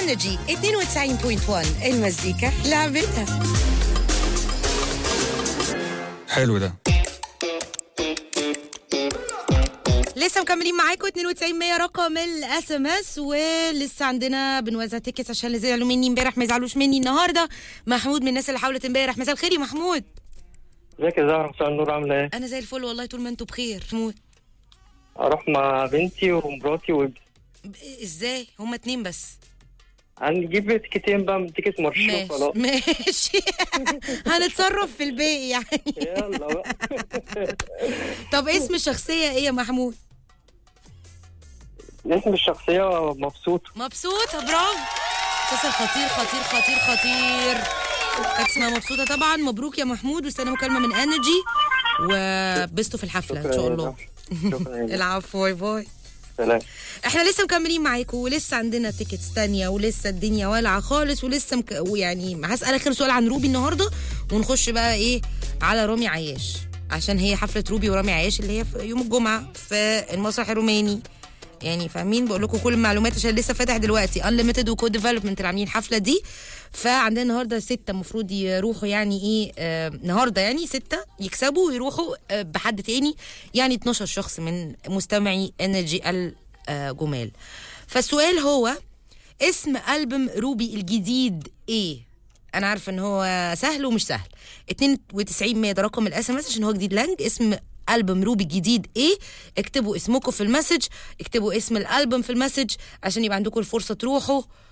انرجي 92.1 المزيكا لعبتها حلو ده لسه مكملين معاكم 92 100 رقم الاس ام اس ولسه عندنا بنوزع تيكتس عشان اللي زعلوا مني امبارح ما يزعلوش مني النهارده محمود من الناس اللي حاولت امبارح مساء الخير يا محمود ازيك يا زهرة مساء النور عاملة ايه؟ انا زي الفل والله طول ما انتوا بخير محمود اروح مع بنتي ومراتي وابني ب- ازاي هما اتنين بس هنجيب تيكتين بقى من تيكت مرشوش ماشي خلاص ماشي هنتصرف في الباقي يعني يلا بقى طب اسم الشخصيه ايه يا محمود اسم الشخصية مبسوطة مبسوطة برافو مسلسل خطير خطير خطير خطير كانت اسمها مبسوطة طبعا مبروك يا محمود واستنى مكالمة من انرجي وبسطوا في الحفلة ان شاء الله شكرا يا العفو باي باي سلام احنا لسه مكملين معاكم ولسه عندنا تيكتس تانية ولسه الدنيا والعة خالص ولسه مك... ويعني هسأل اخر سؤال عن روبي النهاردة ونخش بقى ايه على رامي عياش عشان هي حفلة روبي ورامي عياش اللي هي في يوم الجمعة في المسرح الروماني يعني فاهمين بقول لكم كل المعلومات عشان لسه فاتح دلوقتي انليمتد وكود ديفلوبمنت اللي عاملين الحفله دي فعندنا النهارده ستة المفروض يروحوا يعني ايه آه النهارده يعني ستة يكسبوا ويروحوا آه بحد تاني يعني 12 شخص من مستمعي انرجي الجمال فالسؤال هو اسم ألبوم روبي الجديد ايه انا عارفه ان هو سهل ومش سهل 92 100 ده رقم الاس ام اس عشان هو جديد لانج اسم البوم روبي الجديد ايه اكتبوا اسمكم في المسج اكتبوا اسم الالبوم في المسج عشان يبقى عندكم الفرصه تروحوا